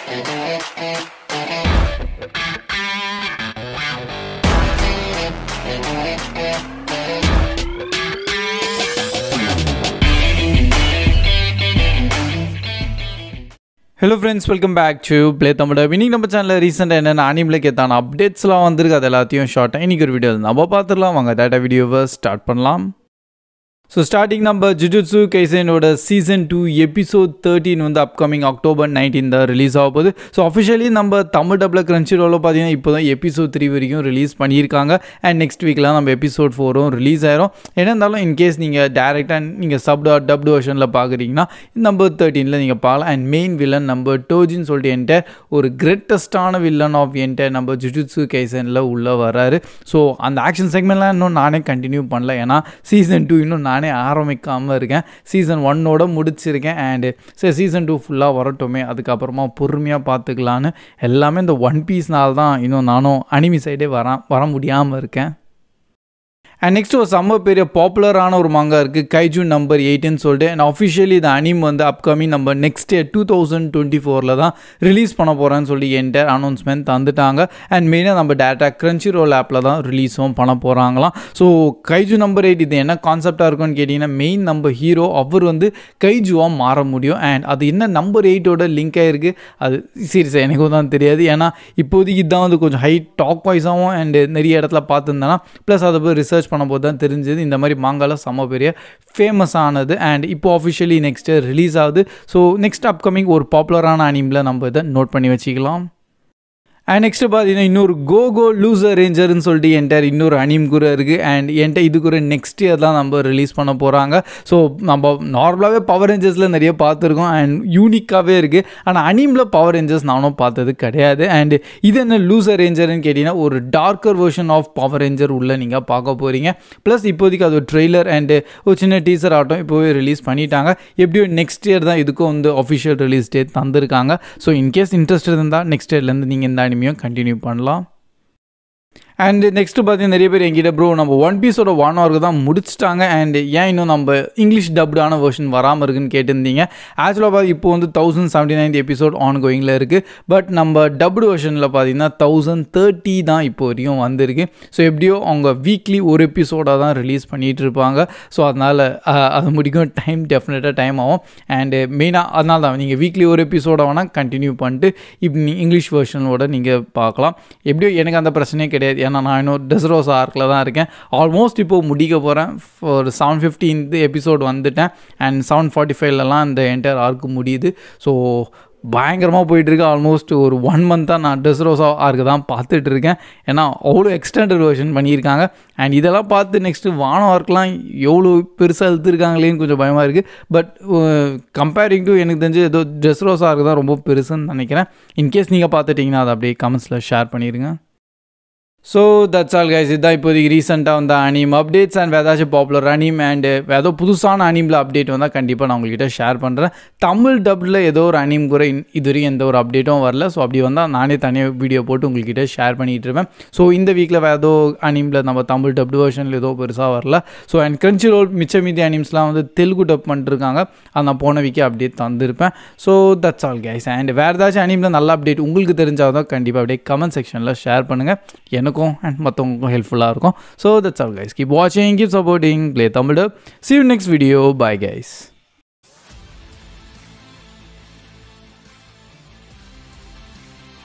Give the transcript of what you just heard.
hello friends welcome back to play Tamil இன்னைக்கு நம்ம சேனலில் ரீசெண்டாக என்னென்ன அனிமில் கேத்தான அப்டேட்ஸ்லாம் வந்திருக்கு அது எல்லாத்தையும் ஷார்ட்டாக இன்றைக்கி ஒரு வீடியோ நம்ம பார்த்துடலாம் வாங்க டேட்டா வீடியோவை ஸ்டார்ட் பண்ணலாம் ஸோ ஸ்டார்டிங் நம்ம ஜுஜுட்சு கைசனோட சீசன் டூ எபிசோட் தேர்ட்டின் வந்து அப்கமிங் அக்டோபர் நைன்டீன் தான் ரிலீஸ் ஆக போகுது ஸோ அஃபிஷியலி நம்ம தமிழ் டப்பில் கிரன்ச்சி ரோலில் பார்த்தீங்கன்னா இப்போ தான் எபிசோட் த்ரீ வரைக்கும் ரிலீஸ் பண்ணியிருக்காங்க அண்ட் நெக்ஸ்ட் வீக்கில் நம்ம எபிசோட் ஃபோரும் ரிலீஸ் ஆயிரும் என்ன இருந்தாலும் இன்கேஸ் நீங்கள் டேரெக்டாக நீங்கள் சப் டப்டு வெர்ஷனில் பார்க்குறீங்கன்னா நம்பர் தேர்ட்டீனில் நீங்கள் பார்க்கலாம் அண்ட் மெயின் வில்லன் நம்பர் டோஜின்னு சொல்லிட்டு என்கிட்ட ஒரு கிரேட்டஸ்டான வில்லன் ஆஃப் என்கிட்ட நம்ம ஜுஜுட்சு கைசனில் உள்ளே வராரு ஸோ அந்த ஆக்ஷன் செக்மெண்ட்லாம் இன்னும் நானே கண்டினியூ பண்ணல ஏன்னா சீசன் டூ இன்னும் நானே ஆரம்பிக்காமல் இருக்கேன் சீசன் ஒன்னோட முடிச்சிருக்கேன் அண்டு சரி சீசன் டூ ஃபுல்லாக வரட்டுமே அதுக்கப்புறமா பொறுமையாக பார்த்துக்கலான்னு எல்லாமே இந்த ஒன் பீஸ்னால தான் இன்னும் நானும் அனிமி சைடே வர வர முடியாமல் இருக்கேன் அண்ட் நெக்ஸ்ட் ஒரு செம்ம பெரிய பாப்புலரான ஒரு மாங்கா இருக்குது கைஜூன் நம்பர் எயிட்டுன்னு சொல்லிட்டு அண்ட் அஃபிஷியலி இந்த அனிம் வந்து அப்கமிங் நம்ம next year two thousand twenty ஃபோரில் தான் ரிலீஸ் பண்ண போகிறேன்னு சொல்லி என்கிட்ட அனௌன்ஸ்மெண்ட் தந்துட்டாங்க அண்ட் மெயினாக நம்ம டேட்டா கிரன்ச்சி ரோல் ஆப்பில் தான் ரிலீஸும் பண்ண போகிறாங்களாம் ஸோ கைஜு நம்பர் எயிட் இது என்ன கான்செப்டாக இருக்கும்னு கேட்டிங்கன்னா மெயின் நம்ம ஹீரோ அவர் வந்து கைஜுவாக மாற முடியும் அண்ட் அது என்ன நம்பர் எயிட்டோட லிங்க் ஆகிருக்கு அது சீரியஸாக எனக்கும் தான் தெரியாது ஏன்னா இப்போதைக்கு இதுதான் வந்து கொஞ்சம் ஹை டாக் வாய்ஸாகவும் அண்ட் நிறைய இடத்துல பார்த்துருந்தேன்னா ப்ளஸ் அதை போய் ரிசர்ச் பண்ணும்போது தான் தெரிஞ்சது இந்த மாதிரி மாங்கால செம்ம பெரிய ஃபேமஸ் ஆனது அண்ட் இப்போ அஃபிஷியலி நெக்ஸ்ட் ரிலீஸ் ஆகுது ஸோ நெக்ஸ்ட் அப்கமிங் ஒரு பாப்புலரான அனிமில் நம்ம இதை நோட் பண்ணி வச்சுக்கலாம் அண்ட் நெக்ஸ்ட் பார்த்தீங்கன்னா இன்னொரு கோ கோ லூசர் ரேஞ்சர்னு சொல்லிட்டு என்கிட்ட இன்னொரு அனிம் கூட இருக்குது அண்ட் என்கிட்ட இது கூட நெக்ஸ்ட் இயர் தான் நம்ம ரிலீஸ் பண்ண போகிறாங்க ஸோ நம்ம நார்மலாகவே பவர் ரேஞ்சர்ஸில் நிறைய பார்த்துருக்கோம் அண்ட் யூனிக்காகவே இருக்குது ஆனால் அனிமில் பவர் ரேஞ்சர்ஸ் நானும் பார்த்தது கிடையாது அண்ட் இது என்ன லூசர் ரேஞ்சர்னு கேட்டிங்கன்னா ஒரு darker version of power ranger உள்ள நீங்கள் பார்க்க போகிறீங்க ப்ளஸ் இப்போதைக்கு அது ஒரு ட்ரெய்லர் அண்டு ஒரு சின்ன டீசர் ஆகட்டும் இப்போவே ரிலீஸ் பண்ணிட்டாங்க எப்படியோ நெக்ஸ்ட் இயர் தான் இதுக்கும் வந்து அஃபிஷியல் ரிலீஸ் டேட் தந்திருக்காங்க ஸோ இன்கேஸ் இன்ட்ரெஸ்ட் இருந்தால் நெக்ஸ்ட் இயர்லேருந்து நீங்கள் இந்த அனிமையும் கண்டினியூ பண்ணலாம் அண்ட் நெக்ஸ்ட் பார்த்தீங்கன்னா நிறைய பேர் எங்கிட்ட ப்ரோ நம்ம ஒன் பீஸோட ஒன் ஹவருக்கு தான் முடிச்சிட்டாங்க அண்ட் ஏன் இன்னும் நம்ம இங்கிலீஷ் டப்டான வெர்ஷன் வராமல் இருக்குன்னு கேட்டிருந்தீங்க ஆக்சுவலாக பார்த்து இப்போ வந்து thousand seventy ninth episode on கோயிங்கில் இருக்குது பட் நம்ம டப்டு வெர்ஷனில் பார்த்தீங்கன்னா தௌசண்ட் தேர்ட்டி தான் இப்போ வரையும் வந்திருக்கு ஸோ எப்படியோ அவங்க வீக்லி ஒரு எபிசோடாக தான் ரிலீஸ் பண்ணிகிட்டு இருப்பாங்க ஸோ அதனால் அது முடிக்கும் டைம் டெஃபினட்டாக டைம் ஆகும் அண்டு மெயினாக அதனால தான் நீங்கள் வீக்லி ஒரு எபிசோட வேணால் கண்டினியூ பண்ணிட்டு இப்போ நீ இங்கிலீஷ் வெர்ஷனோட நீங்கள் பார்க்கலாம் எப்படியோ எனக்கு அந்த பிரச்சனையே கிடையாது ஏன்னா நான் இன்னும் டெசரோஸ் ஆர்க்கில் தான் இருக்கேன் ஆல்மோஸ்ட் இப்போது முடிக்க போகிறேன் ஒரு செவன் ஃபிஃப்டீன்த் எபிசோட் வந்துட்டேன் அண்ட் செவன் ஃபார்ட்டி ஃபைவ்லலாம் இந்த என்டையர் ஆர்க்கு முடியுது ஸோ பயங்கரமாக போயிட்டுருக்கு ஆல்மோஸ்ட் ஒரு ஒன் மந்த்தாக நான் டெஸ்ரோஸா ஆர்க்கு தான் பார்த்துட்டு இருக்கேன் ஏன்னா அவ்வளோ எக்ஸ்டெண்டட் வெர்ஷன் பண்ணியிருக்காங்க அண்ட் இதெல்லாம் பார்த்து நெக்ஸ்ட்டு வானம் ஆர்க்லாம் எவ்வளோ பெருசாக இழுத்துருக்காங்களேன்னு கொஞ்சம் பயமாக இருக்குது பட் கம்பேரிங் டு எனக்கு தெரிஞ்சு ஏதோ டெஸ்ரோஸா ஆர்க்கு தான் ரொம்ப பெருசுன்னு நினைக்கிறேன் இன்கேஸ் நீங்கள் பார்த்துட்டிங்கன்னா அதை அப்படியே கமெண்ட்ஸில் ஷேர் பண்ணிடுங்க ஸோ தட்ஸ் ஆல் கைஸ் இதுதான் இப்போதைக்கு ரீசெண்டாக வந்த அனிம் அப்டேட்ஸ் அண்ட் ஏதாச்சும் பாப்புலர் அனிம் அண்டு ஏதோ புதுசான அனிமில் அப்டேட் வந்தால் கண்டிப்பாக நான் உங்கள்கிட்ட ஷேர் பண்ணுறேன் தமிழ் டப்பில் ஏதோ ஒரு அனிம் கூட இது வரையும் எந்த ஒரு அப்டேட்டும் வரல ஸோ அப்படி வந்தால் நானே தனியாக வீடியோ போட்டு உங்கள்கிட்ட ஷேர் பண்ணிகிட்டு இருப்பேன் ஸோ இந்த வீக்கில் வேறு ஏதோ அனிமில் நம்ம தமிழ் டப்டு வெர்ஷனில் ஏதோ பெருசாக வரல ஸோ அண்ட் கிரன்ச்சி ரோல் மிச்ச மீதி அனிம்ஸ்லாம் வந்து தெலுங்கு டப் பண்ணிட்டுருக்காங்க அது நான் போன வீக்கே அப்டேட் தந்திருப்பேன் so that's all guys and வேறு ஏதாச்சும் அனிமில் நல்ல அப்டேட் உங்களுக்கு தெரிஞ்சால் தான் கண்டிப்பாக அப்படியே கமெண்ட் செக்ஷனில் ஷேர் பண்ணுங்கள் எனக்கு எனக்கும் அண்ட் மற்றவங்களுக்கும் ஹெல்ப்ஃபுல்லாக இருக்கும் so that's all guys keep வாட்சிங் keep supporting play Tamil see you next video bye guys